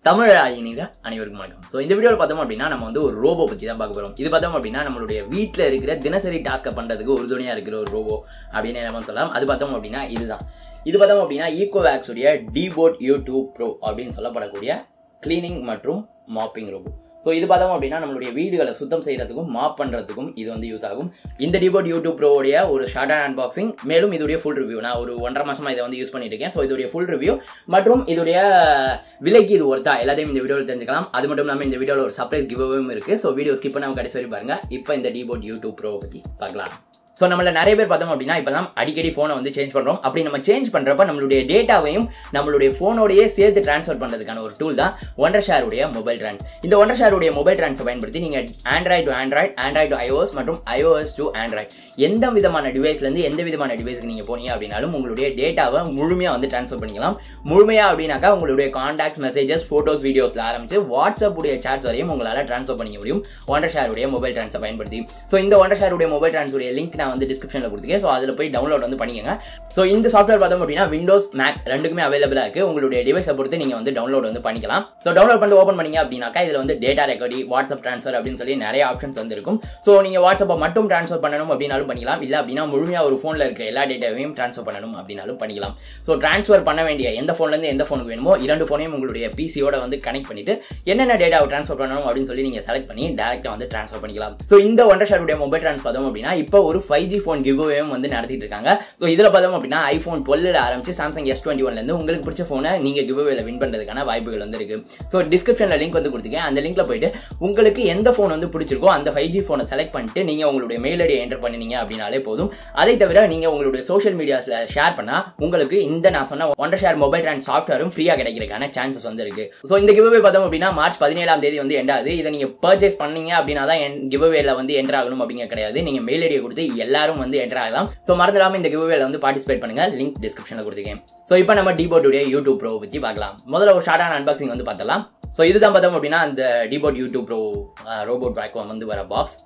தமிழ் இனித அனைவருக்கும் வணக்கம் ஸோ இந்த வீடியோவில் பார்த்தோம் அப்படின்னா நம்ம வந்து ஒரு ரோபோ பற்றி தான் பார்க்க போகிறோம் இது பார்த்தோம் அப்படின்னா நம்மளுடைய வீட்டில் இருக்கிற தினசரி டாஸ்க்கை பண்ணுறதுக்கு உறுதுணையாக இருக்கிற ஒரு ரோபோ அப்படின்னு நம்ம சொல்லலாம் அது பார்த்தோம் அப்படின்னா இதுதான் இது பார்த்தோம் அப்படின்னா ஈகோவேக்ஸ் உடைய டிபோட் யூ டூ ப்ரோ அப்படின்னு சொல்லப்படக்கூடிய கிளீனிங் மற்றும் மாப்பிங் ரோபோ ஸோ இது பார்த்தோம் அப்படின்னா நம்மளுடைய வீடுகளை சுத்தம் செய்யறதுக்கும் மாப் பண்ணுறதுக்கும் இது வந்து யூஸ் ஆகும் இந்த டிபோட் யூடியூப் ப்ரோடைய ஒரு ஷார்ட் அன்பாக்சிங் மேலும் இதோடைய ஃபுல் ரிவ்யூ நான் ஒரு ஒன்றரை மாசமா இதை வந்து யூஸ் பண்ணிட்டு இருக்கேன் ஸோ இதோடைய ஃபுல் ரிவ்யூ மற்றும் இதோடைய விலைக்கு இது ஒருத்தா எல்லாத்தையும் இந்த வீடியோவில் தெரிஞ்சுக்கலாம் அது மட்டும் இல்லாமல் இந்த வீடியோவில் ஒரு சர்ப்ரைஸ் கிவ்வும் இருக்கு ஸோ வீடியோ ஸ்கிப் பண்ணாம கடைசி வரை பாருங்க இப்போ இந்த டிபோட் யூடியூப் ப்ரோ பற்றி பார்க்கலாம் ஸோ நம்மள நிறைய பேர் பார்த்தோம் அப்படின்னா இப்போலாம் அடிக்கடி ஃபோனை வந்து சேஞ்ச் பண்ணுறோம் அப்படி நம்ம சேஞ்ச் பண்ணுறப்ப நம்மளுடைய டேட்டாவையும் நம்மளுடைய ஃபோனோடையே சேர்த்து ட்ரான்ஸ்ஃபர் பண்ணுறதுக்கான ஒரு டூல் தான் ஒண்டர் ஷேருடைய மொபைல் ட்ரான்ஸ் இந்த ஒண்டர் ஷேருடைய மொபைல் ட்ரான்ஸை பயன்படுத்தி நீங்கள் Android to Android Android to iOS மற்றும் ஐஓஎஸ் டு ஆண்ட்ராய்டு எந்த விதமான டிவைஸ்லேருந்து எந்த விதமான டிவைஸ்க்கு நீங்கள் போனீங்க அப்படின்னாலும் உங்களுடைய டேட்டாவை முழுமையாக வந்து ட்ரான்ஸ்ஃபர் பண்ணிக்கலாம் முழுமையாக அப்படின்னாக்கா உங்களுடைய காண்டாக்ட்ஸ் மெசேஜஸ் ஃபோட்டோஸ் வீடியோஸில் ஆரம்பிச்சு வாட்ஸ்அப் உடைய சாட்ஸ் வரையும் உங்களால் ட்ரான்ஸ்ஃபர் பண்ணிக்க முடியும் ஒண்டர் ஷேருடைய மொபைல் ட்ரான்ஸை பயன்படுத்தி ஸோ இந்த ஒண்டர் ஷேருடைய மொபைல் ட்ரான்ஸுடைய லிங்க் நான் வந்து டிஸ்கிரிப்ஷனில் கொடுத்துருக்கேன் ஸோ அதில் போய் டவுன்லோட் வந்து பண்ணிக்கோங்க ஸோ இந்த சாஃப்ட்வேர் பார்த்தோம் அப்படின்னா விண்டோஸ் மேக் ரெண்டுக்குமே அவைலபிளாக இருக்குது உங்களுடைய டிவைஸை பொறுத்து நீங்கள் வந்து டவுன்லோட் வந்து பண்ணிக்கலாம் ஸோ டவுன்லோட் பண்ணிட்டு ஓப்பன் பண்ணீங்க அப்படின்னாக்கா இதில் வந்து டேட்டா ரெக்கார்டி வாட்ஸ்அப் ட்ரான்ஸ்ஃபர் அப்படின்னு சொல்லி நிறைய ஆப்ஷன்ஸ் வந்து இருக்கும் ஸோ நீங்கள் வாட்ஸ்அப்பை மட்டும் ட்ரான்ஸ்ஃபர் பண்ணணும் அப்படின்னாலும் பண்ணிக்கலாம் இல்லை அப்படின்னா முழுமையாக ஒரு ஃபோனில் இருக்க எல்லா டேட்டாவையும் ட்ரான்ஸ்ஃபர் பண்ணணும் அப்படின்னாலும் பண்ணிக்கலாம் ஸோ ட்ரான்ஸ்ஃபர் பண்ண வேண்டிய எந்த ஃபோன்லேருந்து எந்த ஃபோனுக்கு வேணுமோ இரண்டு ஃபோனையும் உங்களுடைய பிசியோட வந்து கனெக்ட் பண்ணிட்டு என்னென்ன டேட்டாவை ட்ரான்ஸ்ஃபர் பண்ணணும் அப்படின்னு சொல்லி நீங்கள் செலக்ட் பண்ணி டேரெக்டாக வந்து ட்ரான்ஸ்ஃபர் பண்ணிக்கலாம் ஸோ இந்த ஒன்றரை ஷேருடைய மொபைல் ட்ரான்ஸ் பார்த்தோம் அப்படின்னா இப்போ ஒரு ஃபைவ் ஜி ஃபோன் கிவ்வேவும் வந்து நடத்திட்டு இருக்காங்க ஸோ இதில் பார்த்தோம் அப்படின்னா ஐஃபோன் டுவெல்ல ஆரம்பிச்சு சாம்சங் எஸ் டுவெண்ட்டி ஒன்லேருந்து உங்களுக்கு பிடிச்ச ஃபோனை நீங்கள் கிவ்வேல வின் பண்ணுறதுக்கான வாய்ப்புகள் வந்து இருக்கு ஸோ டிஸ்கிரிப்ஷனில் லிங்க் வந்து கொடுத்துருக்கேன் அந்த லிங்க்ல போயிட்டு உங்களுக்கு எந்த ஃபோன் வந்து பிடிச்சிருக்கோ அந்த ஃபைவ் ஜி ஃபோனை செலக்ட் பண்ணிட்டு நீங்கள் உங்களுடைய மெயில் ஐடியை என்டர் பண்ணினீங்க அப்படின்னாலே போதும் அதை தவிர நீங்கள் உங்களுடைய சோஷியல் மீடியாஸில் ஷேர் பண்ணால் உங்களுக்கு இந்த நான் சொன்ன ஒன்றரை ஷேர் மொபைல் ட்ரான் சாஃப்ட்வேரும் ஃப்ரீயாக கிடைக்கிறதுக்கான சான்சஸ் வந்து இருக்கு ஸோ இந்த கிவ்வே பார்த்தோம் அப்படின்னா மார்ச் பதினேழாம் தேதி வந்து எண்டாது இதை நீங்கள் பர்ச்சேஸ் பண்ணீங்க அப்படின்னா தான் என் கிவ்வேல வந்து என்டர் ஆகணும் அப்படிங்க கிடையாது நீங்கள் மெயில் ஐடியை கொடுத்து எல்லாரும் வந்து என்டர் ஆகலாம் ஸோ மறந்துடாம இந்த கிவ்வேல வந்து பார்ட்டிசிபேட் பண்ணுங்க லிங்க் டிஸ்கிரிப்ஷனில் கொடுத்துருக்கேன் ஸோ இப்போ நம்ம டிபோட்டுடைய யூடியூப் ப்ரோ பற்றி பார்க்கலாம் முதல்ல ஒரு ஷார்ட்டான அன்பாக்சிங் வந்து பார்த்தலாம் ஸோ இதுதான் பார்த்தோம் அப்படின்னா அந்த Deebot YouTube pro robot bag வந்து வர பாக்ஸ்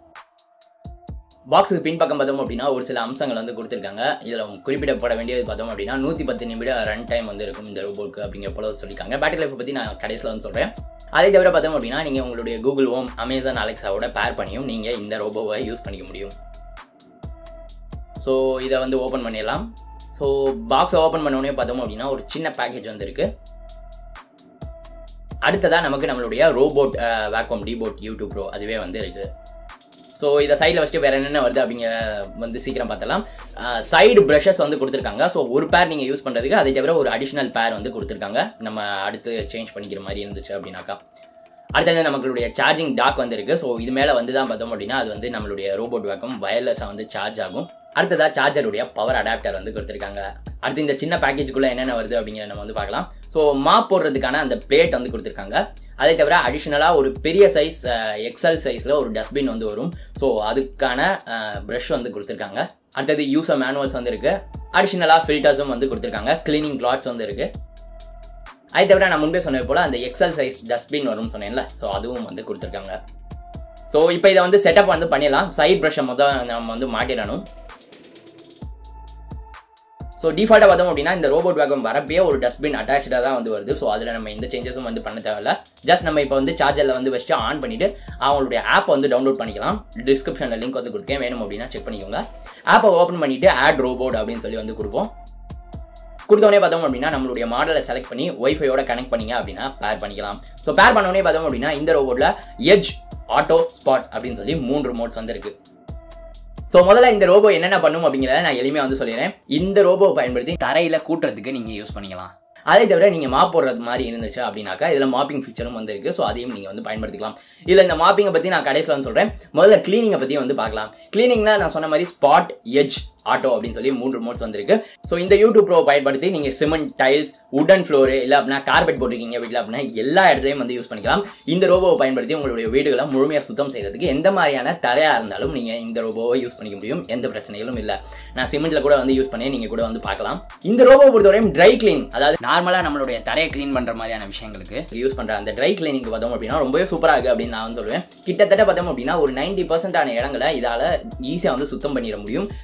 பாக்ஸுக்கு பின்பக்கம் பார்த்தோம் அப்படின்னா ஒரு சில அம்சங்கள் வந்து கொடுத்துருக்காங்க இதில் குறிப்பிடப்பட வேண்டியது பார்த்தோம் அப்படின்னா நூற்றி பத்து நிமிட ரன் டைம் வந்து இருக்கும் இந்த ரோபோட்க்கு அப்படிங்கிற போல சொல்லியிருக்காங்க பேட்டரி லைஃப் பற்றி நான் கடைசியில் வந்து சொல்கிறேன் அதை தவிர பார்த்தோம் அப்படின்னா நீங்கள் உங்களுடைய கூகுள் ஹோம் அமேசான் அலெக்ஸாவோட பேர் பண்ணியும் நீங்கள் இந்த ரோபோவை யூஸ் பண்ணிக்க முடியும் ஸோ இதை வந்து ஓப்பன் பண்ணிடலாம் ஸோ பாக்ஸை ஓப்பன் பண்ணோடனே பார்த்தோம் அப்படின்னா ஒரு சின்ன பேக்கேஜ் வந்து இருக்கு அடுத்ததாக நமக்கு நம்மளுடைய robot vacuum Deebot YouTube pro அதுவே வந்து இருக்குது ஸோ இதை சைடில் வச்சுட்டு வேறு என்னென்ன வருது அப்படிங்க வந்து சீக்கிரம் பார்த்தலாம் சைடு ப்ரஷஸ் வந்து கொடுத்துருக்காங்க ஸோ ஒரு பேர் நீங்கள் யூஸ் பண்ணுறதுக்கு அதை தவிர ஒரு அடிஷ்னல் பேர் வந்து கொடுத்துருக்காங்க நம்ம அடுத்து சேஞ்ச் பண்ணிக்கிற மாதிரி இருந்துச்சு அப்படின்னாக்கா அடுத்தது நம்மளுடைய சார்ஜிங் டாக் வந்து இருக்குது ஸோ இது மேலே வந்து தான் பார்த்தோம் அப்படின்னா அது வந்து நம்மளுடைய ரோபோட் வேக்கம் வயர்லெஸ்ஸாக வந்து சார்ஜ் ஆகும் அடுத்ததாக சார்ஜருடைய பவர் அடாப்டர் வந்து கொடுத்துருக்காங்க அடுத்து இந்த சின்ன பேக்கேஜுக்குள்ளே என்னென்ன வருது அப்படிங்கிறத நம்ம வந்து பார்க்கலாம் ஸோ மாப் போடுறதுக்கான அந்த பிளேட் வந்து கொடுத்துருக்காங்க அதை தவிர அடிஷ்னலாக ஒரு பெரிய சைஸ் எக்ஸல் சைஸில் ஒரு டஸ்ட்பின் வந்து வரும் ஸோ அதுக்கான ப்ரஷ் வந்து கொடுத்துருக்காங்க அடுத்தது யூசர் மேனுவல்ஸ் வந்து இருக்கு அடிஷ்னலாக ஃபில்டர்ஸும் வந்து கொடுத்துருக்காங்க கிளீனிங் கிளாத்ஸ் வந்து இருக்கு அதை தவிர நான் முன்பே சொன்னது போல் அந்த எக்ஸல் சைஸ் டஸ்ட்பின் வரும்னு சொன்னேன்ல ஸோ அதுவும் வந்து கொடுத்துருக்காங்க ஸோ இப்போ இதை வந்து செட்டப் வந்து பண்ணிடலாம் சைட் ப்ரஷை முதல் நம்ம வந்து மாட்டிடணும் ஸோ டிஃபால்ட்டாக பார்த்தோம் அப்படின்னா இந்த ரோபோட் வேகம் வரப்பே ஒரு டஸ்ட்பின் அட்டாச்சாக தான் வந்து வருது ஸோ அதில் நம்ம எந்த சேஞ்சஸும் வந்து பண்ண தேவையில்ல ஜஸ்ட் நம்ம இப்போ வந்து சார்ஜரில் வந்து வச்சுட்டு ஆன் பண்ணிவிட்டு அவங்களுடைய ஆப்பை வந்து டவுன்லோட் பண்ணிக்கலாம் டிஸ்கிரிப்ஷனில் லிங்க் வந்து கொடுக்கேன் வேணும் அப்படின்னா செக் பண்ணிக்கோங்க ஆப்பை ஓப்பன் பண்ணிவிட்டு ஆட் ரோபோட் அப்படின்னு சொல்லி வந்து கொடுப்போம் கொடுத்தோடனே பார்த்தோம் அப்படின்னா நம்மளுடைய மாடலை செலக்ட் பண்ணி ஒய்ஃபையோட கனெக்ட் பண்ணிங்க அப்படின்னா பேர் பண்ணிக்கலாம் ஸோ பேர் பண்ணோடனே பார்த்தோம் அப்படின்னா இந்த ரோபோட்டில் எஜ் ஆட்டோ ஸ்பாட் அப்படின்னு சொல்லி மூன்று மோட்ஸ் வந்து இருக்குது ஸோ முதல்ல இந்த ரோபோ என்னென்ன பண்ணும் அப்படிங்கிறத நான் எளிமையாக வந்து சொல்லிடுறேன் இந்த ரோபோவை பயன்படுத்தி தரையில் கூட்டுறதுக்கு நீங்கள் யூஸ் பண்ணிக்கலாம் அதை தவிர நீங்கள் மாப் போடுறது மாதிரி இருந்துச்சு அப்படின்னாக்கா இதில் மாப்பிங் ஃபீச்சரும் வந்து இருக்குது ஸோ அதையும் நீங்கள் வந்து பயன்படுத்திக்கலாம் இல்லை இந்த மாப்பிங்கை பற்றி நான் கடைசியில் வந்து சொல்கிறேன் முதல்ல க்ளீனிங்கை பற்றி வந்து பார்க்கலாம் க்ளீனிங்கில் நான் சொன்ன மாதிரி ஸ்பாட் எஜ் ஆட்டோ அப்படின்னு சொல்லி மூன்று மோட்ஸ் வந்திருக்கு ஸோ இந்த யூடியூப் ப்ரோ பயன்படுத்தி நீங்கள் சிமெண்ட் டைல்ஸ் உடன் ஃப்ளோரு இல்லை அப்படின்னா கார்பெட் போட்டிருக்கீங்க வீட்டில் அப்படின்னா எல்லா இடத்துலையும் வந்து யூஸ் பண்ணிக்கலாம் இந்த ரோபோவை பயன்படுத்தி உங்களுடைய வீடுகளை முழுமையாக சுத்தம் செய்யறதுக்கு எந்த மாதிரியான தரையாக இருந்தாலும் நீங்கள் இந்த ரோபோவை யூஸ் பண்ணிக்க முடியும் எந்த பிரச்சனைகளும் இல்லை நான் சிமெண்ட்டில் கூட வந்து யூஸ் பண்ணி நீங்கள் கூட வந்து பார்க்கலாம் இந்த ரோபோ பொறுத்தவரையும் ட்ரை கிளீனிங் அதாவது நார்மலாக நம்மளுடைய தரையை க்ளீன் பண்ணுற மாதிரியான விஷயங்களுக்கு யூஸ் பண்ணுற அந்த ட்ரை கிளீனிங் பார்த்தோம் அப்படின்னா ரொம்பவே சூப்பராக இருக்குது அப்படின்னு நான் வந்து சொல்லுவேன் கிட்டத்தட்ட பார்த்தோம் அப்படின்னா ஒரு நைன்டி பர்சன்டான இடங்களை இதால் ஈஸியாக வந்து சுத்தம் பண்ணிட முடியும் ரொம்பவே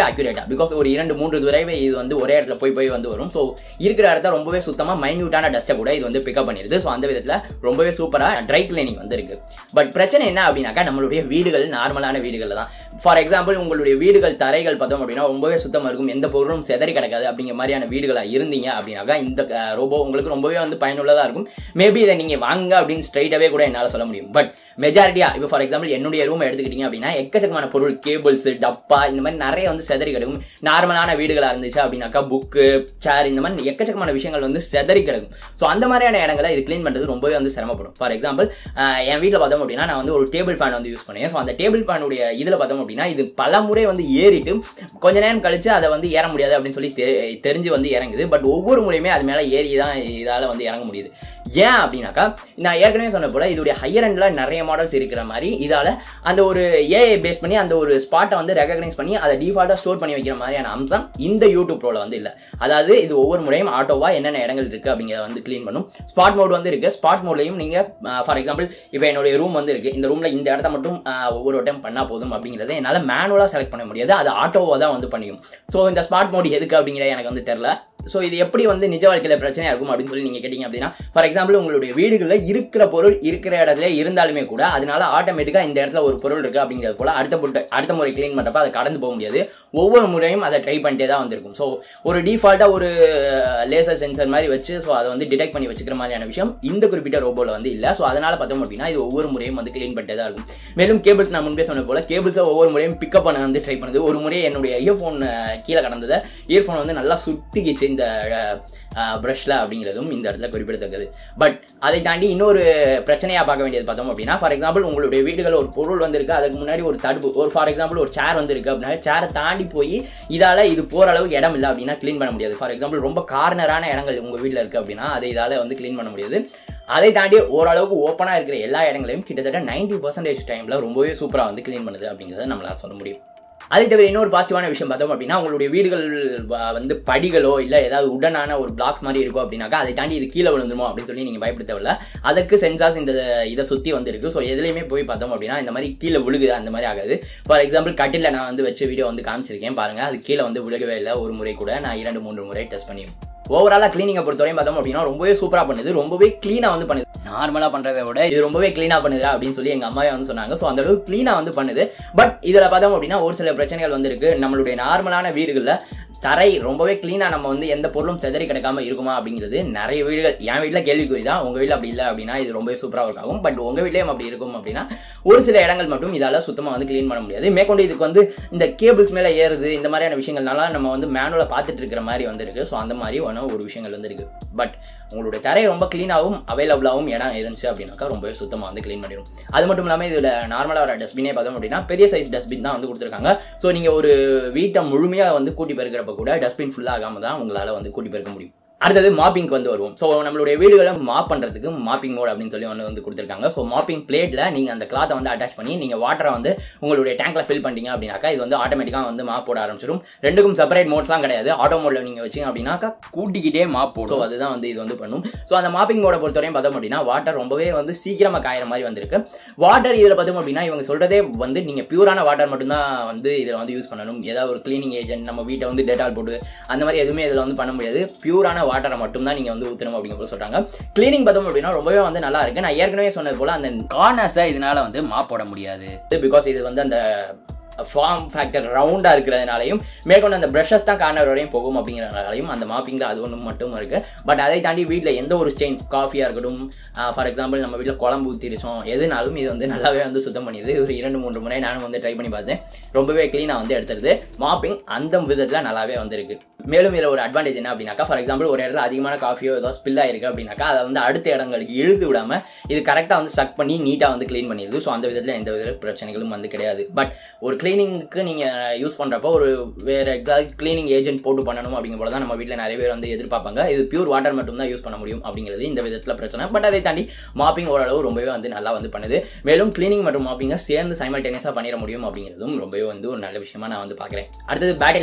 ரொம்பவே அக்யூரேட்டாக பிகாஸ் ஒரு இரண்டு மூன்று தடவை இது வந்து ஒரே இடத்துல போய் போய் வந்து வரும் ஸோ இருக்கிற இடத்த ரொம்பவே சுத்தமாக மைன்யூட்டான டஸ்ட்டை கூட இது வந்து பிக்கப் பண்ணிடுது ஸோ அந்த விதத்தில் ரொம்பவே சூப்பராக ட்ரை கிளீனிங் வந்து இருக்கு பட் பிரச்சனை என்ன அப்படின்னாக்கா நம்மளுடைய வீடுகள் நார்மலான வீடுகள் தான் ஃபார் எக்ஸாம்பிள் உங்களுடைய வீடுகள் தரைகள் பார்த்தோம் அப்படின்னா ரொம்பவே சுத்தமாக இருக்கும் எந்த பொருளும் செதறி கிடக்காது அப்படிங்கிற மாதிரியான வீடுகளாக இருந்தீங்க அப்படின்னாக்கா இந்த ரோபோ உங்களுக்கு ரொம்பவே வந்து பயனுள்ளதாக இருக்கும் மேபி இதை நீங்கள் வாங்க அப்படின்னு ஸ்ட்ரைட்டாகவே கூட என்னால் சொல்ல முடியும் பட் மெஜாரிட்டியாக இப்போ ஃபார் எக்ஸாம்பிள் என்னுடைய ரூம் எடுத்துக்கிட்டீங்க அப்படின்னா எக்கச்சக்கமான பொருள் கேபிள்ஸ் டப்பா இந்த மாதிரி நிறைய வந்து செதறி கிடக்கும் நார்மலான வீடுகளாக இருந்துச்சு அப்படின்னாக்கா புக்கு சேர் இந்த மாதிரி எக்கச்சக்கமான விஷயங்கள் வந்து செதறி கிடக்கும் ஸோ அந்த மாதிரியான இடங்களை இது க்ளீன் பண்ணுறது ரொம்பவே வந்து சிரமப்படும் ஃபார் எக்ஸாம்பிள் என் வீட்டில் பார்த்தோம் அப்படின்னா நான் வந்து ஒரு டேபிள் ஃபேன் வந்து யூஸ் பண்ணேன் ஸோ அந்த டேபிள் ஃபேனுடைய இதில் பார்த்தோம் அப்படின்னா இது பல முறை வந்து ஏறிட்டு கொஞ்ச நேரம் கழிச்சு அதை வந்து ஏற முடியாது அப்படின்னு சொல்லி தெ- தெரிஞ்சு வந்து இறங்குது பட் ஒவ்வொரு முறையுமே அது மேலே ஏறி தான் இதால் வந்து இறங்க முடியுது ஏன் அப்படின்னாக்கா நான் ஏற்கனவே சொன்ன போல இதோடைய ஹையர் எண்டில் நிறைய மாடல்ஸ் இருக்கிற மாதிரி இதால் அந்த ஒரு ஏஐ பேஸ் பண்ணி அந்த ஒரு ஸ்பாட்டை வந்து ரெகக்னைஸ் பண்ணி அதை டிஃபால்ட்டாக ஸ்டோர் பண்ணி வைக்கிற மாதிரியான அம்சம் இந்த யூடியூப் ப்ரோவில் வந்து இல்லை அதாவது இது ஒவ்வொரு முறையும் ஆட்டோவாக என்னென்ன இடங்கள் இருக்குது அப்படிங்கிறத வந்து க்ளீன் பண்ணும் ஸ்பாட் மோட் வந்து இருக்குது ஸ்பாட் மோட்லையும் நீங்கள் ஃபார் எக்ஸாம்பிள் இப்போ என்னுடைய ரூம் வந்து இருக்குது இந்த ரூமில் இந்த இடத்த மட்டும் ஆஹ், ஒவ்வொரு டைம் பண்ணால் போதும் அப்படிங்கிறத என்னால் மேனுவலாக செலக்ட் பண்ண முடியாது அது ஆட்டோவாக தான் வந்து பண்ணியும் ஸோ இந்த ஸ்மார்ட் மோட் எதுக்கு அப்படிங்கிறது எனக்கு வந்து தெரில ஸோ இது எப்படி வந்து நிஜ வாழ்க்கையில் பிரச்சனையாக இருக்கும் அப்படின்னு சொல்லி நீங்கள் கேட்டிங்க அப்படின்னா ஃபார் எக்ஸாம்பிள் உங்களுடைய வீடுகளில் இருக்கிற பொருள் இருக்கிற இடத்துல இருந்தாலுமே கூட அதனால ஆட்டோமேட்டிக்காக இந்த இடத்துல ஒரு பொருள் இருக்குது அப்படிங்கிறது போல அடுத்த பொருள் அடுத்த முறை க்ளீன் பண்ணுறப்ப அதை கடந்து போக முடியாது ஒவ்வொரு முறையும் அதை ட்ரை பண்ணிட்டே தான் வந்திருக்கும் ஸோ ஒரு டிஃபால்ட்டாக ஒரு லேசர் சென்சர் மாதிரி வச்சு ஸோ அதை வந்து டிடெக்ட் பண்ணி வச்சுக்கிற மாதிரியான விஷயம் இந்த குறிப்பிட்ட ரோபோவில் வந்து இல்லை ஸோ அதனால பார்த்தோம் அப்படின்னா இது ஒவ்வொரு முறையும் வந்து க்ளீன் பண்ணிட்டே தான் இருக்கும் மேலும் கேபிள்ஸ் நான் முன்பே சொன்ன போல கேபிள்ஸை ஒவ்வொரு முறையும் பிக்கப் பண்ண வந்து ட்ரை பண்ணுது ஒரு முறை என்னுடைய இயர்ஃபோன் கீழே கடந்ததை இயர்ஃபோன் வந்து நல்லா சுத்திக்கிச்சு இந்த ப்ரஷ்ல அப்படிங்கிறதும் இந்த இடத்துல குறிப்பிடத்தக்கது பட் அதை தாண்டி இன்னொரு பிரச்சனையாக பார்க்க வேண்டியது பார்த்தோம் அப்படின்னா ஃபார் எக்ஸாம்பிள் உங்களுடைய வீடுகளில் ஒரு பொருள் வந்திருக்கு அதுக்கு முன்னாடி ஒரு தடுப்பு ஒரு ஃபார் எக்ஸாம்பிள் ஒரு சேர் வந்திருக்கு அப்படின்னா சேரை தாண்டி போய் இதால இது போற அளவுக்கு இடம் இல்லை அப்படின்னா க்ளீன் பண்ண முடியாது ஃபார் எக்ஸாம்பிள் ரொம்ப கார்னரான இடங்கள் உங்க வீட்டில் இருக்கு அப்படின்னா அதை இதால வந்து க்ளீன் பண்ண முடியாது அதை தாண்டி ஓரளவுக்கு ஓப்பனாக இருக்கிற எல்லா இடங்களையும் கிட்டத்தட்ட 90% பர்சன்டேஜ் டைமில் ரொம்பவே சூப்பராக வந்து க்ளீன் பண்ணுது அப்படிங்கிறத நம்மளால சொல்ல முடியும் அதை தவிர இன்னொரு பாசிட்டிவான விஷயம் பார்த்தோம் அப்படின்னா உங்களுடைய வீடுகள் வ- வந்து படிகளோ இல்லை ஏதாவது உடனான ஒரு பிளாக்ஸ் மாதிரி இருக்கும் அப்படின்னாக்கா அதை தாண்டி இது கீழே விழுந்துருமோ அப்படின்னு சொல்லி நீங்கள் பயப்பட தேவையில்ல அதுக்கு சென்சார்ஸ் இந்த இதை சுற்றி வந்து இருக்கு ஸோ எதுலையுமே போய் பார்த்தோம் அப்படின்னா இந்த மாதிரி கீழே விழுகுது அந்த மாதிரி ஆகாது ஃபார் எக்ஸாம்பிள் கட்டில நான் வந்து வச்ச வீடியோ வந்து காமிச்சிருக்கேன் பாருங்க அது கீழே வந்து விழுகவே இல்லை ஒரு முறை கூட நான் இரண்டு மூன்று முறை டெஸ்ட் பண்ணி ஓவராலாக கிளீனிங்கை பொறுத்தவரையும் பார்த்தோம் அப்படின்னா ரொம்பவே சூப்பராக பண்ணுது ரொம்பவே க்ளீனாக வந்து பண்ணுது நார்மலாக பண்ணுறதை விட இது ரொம்பவே க்ளீனாக பண்ணுதுடா அப்படின்னு சொல்லி எங்கள் அம்மாவே வந்து சொன்னாங்க ஸோ அந்த அளவுக்கு க்ளீனாக வந்து பண்ணுது பட் இதில் பார்த்தோம் அப்படின்னா ஒரு சில பிரச்சனைகள் வந்து இருக்கு நம்மளுடைய நார்மலான வீடுகளில் தரை ரொம்பவே க்ளீனாக நம்ம வந்து எந்த பொருளும் செதறி கிடக்காம இருக்குமா அப்படிங்கிறது நிறைய வீடுகள் என் வீட்டில் கேள்விக்குறி தான் உங்கள் வீட்டில் அப்படி இல்லை அப்படின்னா இது ரொம்பவே சூப்பராக ஒர்க் ஆகும் பட் உங்கள் வீட்லேயும் அப்படி இருக்கும் அப்படின்னா ஒரு சில இடங்கள் மட்டும் இதால் சுத்தமாக வந்து க்ளீன் பண்ண முடியாது மேற்கொண்டு இதுக்கு வந்து இந்த கேபிள்ஸ் மேலே ஏறுது இந்த மாதிரியான விஷயங்கள்னால நம்ம வந்து மேனுவலாக பார்த்துட்டு இருக்கிற மாதிரி வந்திருக்கு ஸோ அந்த மாதிரி ஒன்று ஒரு விஷயங்கள் வந்து இருக்கு பட் உங்களுடைய தரை ரொம்ப க்ளீனாகவும் அவைலபிளாகவும் இடம் இருந்துச்சு அப்படின்னாக்கா ரொம்பவே சுத்தமாக வந்து க்ளீன் பண்ணிடும் அது மட்டும் இல்லாமல் இதில் நார்மலாக வர டஸ்ட்பினே பார்த்தோம் அப்படின்னா பெரிய சைஸ் டஸ்ட்பின் தான் வந்து கொடுத்துருக்காங்க ஸோ நீங்கள் ஒரு வீட்டை முழுமையாக வந்து கூட்டி பெருக்கிறப்ப கூட டஸ்ட்பின் ஃபுல்லாக ஆகாம தான் உங்களால் வந்து கூட்டி பெருக்க முடியும் அடுத்தது மாப்பிங்க்கு வந்து வருவோம் ஸோ நம்மளுடைய வீடுகளை மாப் பண்ணுறதுக்கு மாப்பிங் மோட் அப்படின்னு சொல்லி ஒன்று வந்து கொடுத்துருக்காங்க ஸோ மாப்பிங் பிளேட்டில் நீங்கள் அந்த கிளாத்தை வந்து அட்டாச் பண்ணி நீங்கள் வாட்டரை வந்து உங்களுடைய டேங்க்ல ஃபில் பண்ணிட்டீங்க அப்படின்னாக்கா இது வந்து ஆட்டோமேட்டிக்காக வந்து மாப் போட ஆரம்பிச்சிடும் ரெண்டுக்கும் செப்பரேட் மோட்ஸ்லாம் கிடையாது ஆட்டோ மோடில் நீங்கள் வச்சிங்க அப்படின்னாக்கா கூட்டிக்கிட்டே மாப் ஸோ போடும் அதுதான் வந்து இது வந்து பண்ணும் ஸோ அந்த மாப்பிங் மோட பொறுத்தவரையும் பார்த்தோம் அப்படின்னா வாட்டர் ரொம்பவே வந்து சீக்கிரமாக காயிற மாதிரி வந்திருக்கு வாட்டர் இதில் பார்த்தோம் அப்படின்னா இவங்க சொல்றதே வந்து நீங்கள் பியூரான வாட்டர் மட்டும்தான் வந்து இதில் வந்து யூஸ் பண்ணணும் ஏதாவது ஒரு க்ளீனிங் ஏஜென்ட் நம்ம வீட்டை வந்து டெட்டால் போட்டு அந்த மாதிரி எதுவுமே இதில் வந்து பண்ண முடியாது பியூரான வாட்டரை மட்டும்தான் நீங்கள் வந்து ஊற்றணும் அப்படிங்கிற போல சொல்கிறாங்க க்ளீனிங் பார்த்தோம் அப்படின்னா ரொம்பவே வந்து நல்லா இருக்கு நான் ஏற்கனவே சொன்னது போல அந்த கார்னர்ஸை இதனால வந்து மாப் போட முடியாது பிகாஸ் இது வந்து அந்த ஃபார்ம் ஃபேக்டர் ரவுண்டாக இருக்கிறதுனாலையும் மேற்கொண்டு அந்த ப்ரஷஸ் தான் கார்னர் வரையும் போகும் அப்படிங்கிறதுனாலையும் அந்த மாப்பிங்கில் அது ஒன்று மட்டும் இருக்கு பட் அதை தாண்டி வீட்டில் எந்த ஒரு சேஞ்ச் காஃபியாக இருக்கட்டும் ஃபார் எக்ஸாம்பிள் நம்ம வீட்டில் குழம்பு ஊற்றிருச்சோம் எதுனாலும் இது வந்து நல்லாவே வந்து சுத்தம் பண்ணிடுது ஒரு இரண்டு மூன்று முறை நானும் வந்து ட்ரை பண்ணி பார்த்தேன் ரொம்பவே க்ளீனாக வந்து எடுத்துருது மாப்பிங் அந்த விதத்தில் நல்லாவே வந்திருக்கு மேலும் இதில் ஒரு அட்வான்டேஜ் என்ன அப்படின்னாக்கா ஃபார் எக்ஸாம்பிள் ஒரு இடத்துல அதிகமான காஃபியோ ஏதோ ஸ்பில் ஆயிருக்கு அப்படின்னாக்கா அதை வந்து அடுத்த இடங்களுக்கு இழுத்து விடாம இது கரெக்டாக வந்து சக் பண்ணி நீட்டாக வந்து க்ளீன் பண்ணிடுது ஸோ அந்த விதத்தில் எந்த வித பிரச்சனைகளும் வந்து கிடையாது பட் ஒரு க்ளீனிங்க்கு நீங்கள் யூஸ் பண்ணுறப்போ ஒரு வேறு எக்ஸாக்ட் க்ளீனிங் ஏஜென்ட் போட்டு பண்ணணும் அப்படிங்கிற போல தான் நம்ம வீட்டில் நிறைய பேர் வந்து எதிர்பார்ப்பாங்க இது பியூர் வாட்டர் மட்டும் தான் யூஸ் பண்ண முடியும் அப்படிங்கிறது இந்த விதத்தில் பிரச்சனை பட் அதை தாண்டி மாப்பிங் ஓரளவு ரொம்பவே வந்து நல்லா வந்து பண்ணுது மேலும் க்ளீனிங் மற்றும் மாப்பிங்கை சேர்ந்து சைமல்டேனியஸாக பண்ணிட முடியும் அப்படிங்கிறதும் ரொம்பவே வந்து ஒரு நல்ல விஷயமா நான் வந்து பார்க்குறேன் அடுத்தது பேட்டரி லைஃப்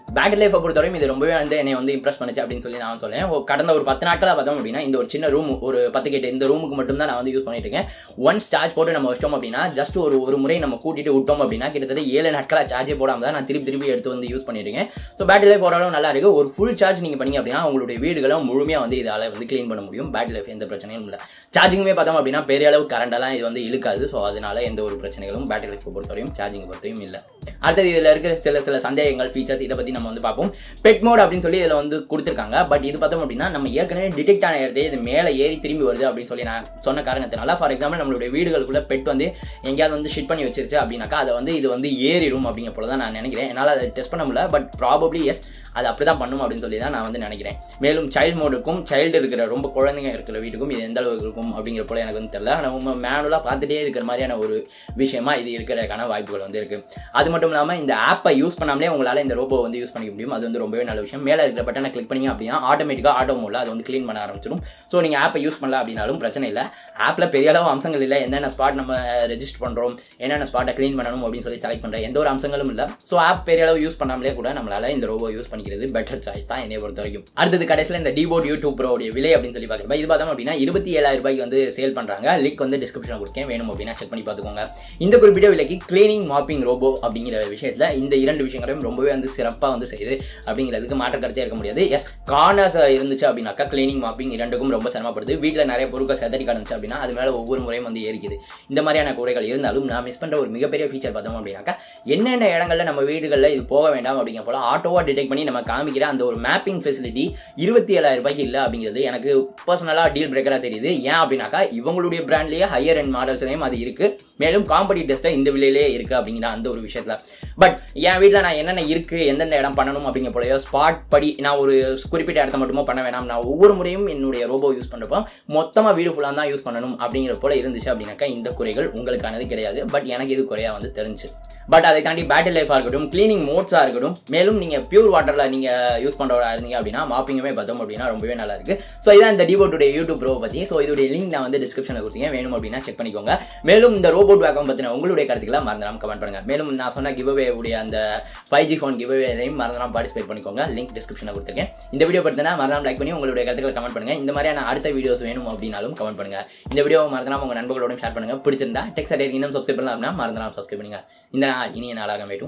பேட்டரி லைஃபை பொறுத்தவரையும் இது ரொம்பவே வந்து என்னை வந்து இம்ப்ரெஸ் பண்ணுச்சு அப்படின்னு சொல்லி நான் சொல்லேன் ஓ, கடந்த ஒரு பத்து நாட்களாக பார்த்தோம் அப்படின்னா இந்த ஒரு சின்ன ரூம் ஒரு பத்து கேட்டு இந்த ரூமுக்கு மட்டும் தான் நான் வந்து யூஸ் பண்ணிட்டு இருக்கேன் ஒன்ஸ் சார்ஜ் போட்டு நம்ம வச்சிட்டோம் அப்படின்னா ஜஸ்ட் ஒரு ஒரு முறை நம்ம கூட்டிட்டு விட்டோம் அப்படின்னா கிட்டத்தட்ட ஏழு நாட்களாக சார்ஜே போடாம தான் நான் திருப்பி திருப்பி எடுத்து வந்து யூஸ் பண்ணிருக்கேன் ஸோ பேட்டரி லைஃப் ஓரளவு நல்லா இருக்கு ஒரு ஃபுல் சார்ஜ் நீங்க பண்ணீங்க அப்படின்னா உங்களுடைய வீடுகளை முழுமையாக வந்து இதால வந்து க்ளீன் பண்ண முடியும் பேட்டரி லைஃப் எந்த பிரச்சனையும் இல்லை சார்ஜிங்குமே பார்த்தோம் அப்படின்னா பெரிய அளவு கரண்டெல்லாம் இது வந்து இழுக்காது ஸோ அதனால எந்த ஒரு பிரச்சனைகளும் பேட்டரி லைஃப் பொறுத்தவரையும் சார்ஜிங் பொறுத்தவரையும் இல்லை அடுத்தது இதில் இருக்கிற சில சில சந்தேகங்கள் ஃபீச்சர்ஸ் இதை பற்றி நம்ம வந்து பார்ப்போம் பெட் மோட் அப்படின்னு சொல்லி இதில் வந்து கொடுத்துருக்காங்க பட் இது பார்த்தோம் அப்படின்னா நம்ம ஏற்கனவே டிடெக்ட் ஆன இடத்தையே இது மேலே ஏறி திரும்பி வருது அப்படின்னு சொல்லி நான் சொன்ன காரணத்தினால ஃபார் எக்ஸாம்பிள் நம்மளுடைய வீடுகளுக்குள்ள பெட் வந்து எங்கேயாவது வந்து ஷிட் பண்ணி வச்சிருச்சு அப்படின்னாக்கா அதை வந்து இது வந்து ஏறிடும் அப்படிங்கிற போல தான் நான் நினைக்கிறேன் என்னால் அதை டெஸ்ட் பண்ண முடியல பட் ப்ராபப்ளி எஸ் அது அப்படி தான் பண்ணும் அப்படின்னு சொல்லி தான் நான் வந்து நினைக்கிறேன் மேலும் சைல்டு மோடுக்கும் சைல்டு இருக்கிற ரொம்ப குழந்தைங்க இருக்கிற வீட்டுக்கும் இது எந்த அளவுக்கு இருக்கும் அப்படிங்கிற போல எனக்கு வந்து தெரியல நம்ம மேனுவலாக பார்த்துட்டே இருக்கிற மாதிரியான ஒரு விஷயமா இது இருக்கிறதுக்கான வாய்ப்புகள் வந்து இருக்கு அது மட்டும் இல்லாமல் இந்த ஆப்பை யூஸ் பண்ணாமலே உங்களால் இந்த ரோபோ வந்து யூஸ் பண்ணிக்க முடியும் அது வந்து ரொம்பவே நல்ல விஷயம் மேலே இருக்கிற பட்டனை கிளிக் பண்ணீங்க அப்படின்னா ஆட்டோமேட்டிக்காக ஆட்டோ மோடில் அது வந்து க்ளீன் பண்ண ஆரம்பிச்சிடும் ஸோ நீங்கள் ஆப்பை யூஸ் பண்ணல அப்படின்னாலும் பிரச்சனை இல்லை ஆப்பில் பெரிய அளவு அம்சங்கள் இல்லை என்னென்ன ஸ்பாட் நம்ம ரெஜிஸ்டர் பண்ணுறோம் என்னென்ன ஸ்பாட்டை க்ளீன் பண்ணணும் அப்படின்னு சொல்லி செலக்ட் பண்ணுற எந்த ஒரு அம்சங்களும் இல்லை ஸோ ஆப் பெரிய அளவு யூஸ் பண்ணாமலே கூட நம்மளால இந்த ரோபோ யூஸ் பண்ணிக்கிறது பெட்டர் சாய்ஸ் தான் என்னைய பொறுத்த வரைக்கும் அடுத்தது கடைசியில் இந்த டிபோட் யூடியூப் ப்ரோடைய விலை அப்படின்னு சொல்லி பார்க்குறப்ப இது பார்த்தோம் அப்படின்னா இருபத்தி ஏழாயிரம் ரூபாய்க்கு வந்து சேல் பண்ணுறாங்க லிங்க் வந்து டிஸ்கிரிப்ஷனில் கொடுக்கேன் வேணும் அப்படின்னா செக் பண்ணி பார்த்துக்கோங்க இந்த குறிப்பிட்ட விலைக்கு கிளீனிங் மாப்பிங் ரோபோ அப்படிங்கிற விஷயத்தில் இந்த இரண்டு விஷயங்களையும் ரொம்பவே வந்து சிறப்பாக வந்து செய்யுது அப்படிங்கிறதுக்கு மாற்ற கருத்தே இருக்க முடியாது எஸ் கார்னர்ஸ் இருந்துச்சு அப்படின்னாக்கா கிளீனிங் மாப்பிங் இரண்டுக்கும் ரொம்ப சிரமப்படுது வீட்டில் நிறைய பொருட்கள் செதறி கிடந்துச்சு அப்படின்னா அது மேலே ஒவ்வொரு முறையும் வந்து ஏறிக்குது இந்த மாதிரியான குறைகள் இருந்தாலும் நான் மிஸ் பண்ணுற ஒரு மிகப்பெரிய ஃபீச்சர் பார்த்தோம் அப்படின்னாக்கா என்னென்ன இடங்கள்ல நம்ம வீடுகளில் இது போக வேண்டாம் அப்படிங்கிற போல ஆட்டோவாக டிடெக்ட் பண்ணி நம்ம காமிக்கிற அந்த ஒரு மேப்பிங் ஃபெசிலிட்டி இருபத்தி ஏழாயிரம் ரூபாய்க்கு இல்லை அப்படிங்கிறது எனக்கு பர்சனலாக டீல் பிரேக்கராக தெரியுது ஏன் அப்படின்னாக்கா இவங்களுடைய பிராண்ட்லேயே ஹையர் அண்ட் மாடல்ஸ்லையும் அது இருக்கு மேலும் காம்படிட்டர்ஸ்ல இந்த விலையிலே இருக்கு அப்படிங்கிற அந்த ஒரு விஷயத்துல பட் என் வீட்டில் நான் என்னென்ன இருக்கு எந்தெந்த இடம் பண்ணணும் அப்படிங்கிற போலயோ ஸ்பாட் படி நான் ஒரு குறிப்பிட்ட இடத்த மட்டுமோ பண்ண வேணாம் நான் ஒவ்வொரு முறையும் என்னுடைய ரோபோ யூஸ் பண்ணுறப்போ மொத்தமாக வீடு ஃபுல்லாக தான் யூஸ் பண்ணணும் அப்படிங்கிற போல இருந்துச்சு அப்படின்னாக்கா இந்த குறைகள் உங்களுக்கானது கிடையாது பட் எனக்கு இது குறையா வந்து தெரிஞ்சு பட் அதை தாண்டி பேட்டரி லைஃபாக இருக்கட்டும் க்ளீனிங் மோட்ஸாக இருக்கட்டும் மேலும் நீங்கள் பியூர் வாட்டரில் நீங்கள் யூஸ் பண்ணுறவரா இருந்தீங்க அப்படின்னா மாப்பிங்குமே பார்த்தோம் அப்படின்னா ரொம்பவே நல்லா இருக்கு ஸோ இதான் இந்த டிவோட்டுடைய யூடியூப் ப்ரோ பற்றி ஸோ இதோடைய லிங்க் நான் வந்து டிஸ்கிரிப்ஷனில் கொடுத்தீங்க வேணும் அப்படின்னா செக் பண்ணிக்கோங்க மேலும் இந்த ரோபோட் வேக்கம் பற்றின உங்களுடைய கருத்துக்களை மறந்துடாம கமெண்ட் பண்ணுங்க மேலும் நான் சொன்ன கிவ்அவே உடைய அந்த ஃபைவ் ஜி ஃபோன் கிவ்அவேலையும் மறந்துடாம பார்ட்டிசிபேட் பண்ணிக்கோங்க லிங்க் டிஸ்கிரிப்ஷனில் கொடுத்துருக்கேன் இந்த வீடியோ பற்றினா மறந்துடாம லைக் பண்ணி உங்களுடைய கருத்துக்களை கமெண்ட் பண்ணுங்க இந்த மாதிரியான அடுத்த வீடியோஸ் வேணும் அப்படின்னாலும் கமெண்ட் பண்ணுங்க இந்த வீடியோ மறந்துடாம உங்க நண்பர்களோடும் ஷேர் பண்ணுங்க பிடிச்சிருந்தா டெக்ஸ்ட் இன்னும் சப்ஸ்கிரைப் பண்ணலாம் அப்படின்னா மறந்துடாம சப்ஸ்கிரைப் பண்ணுங்க இந்த நாள் இனிய நாளாக வேண்டும்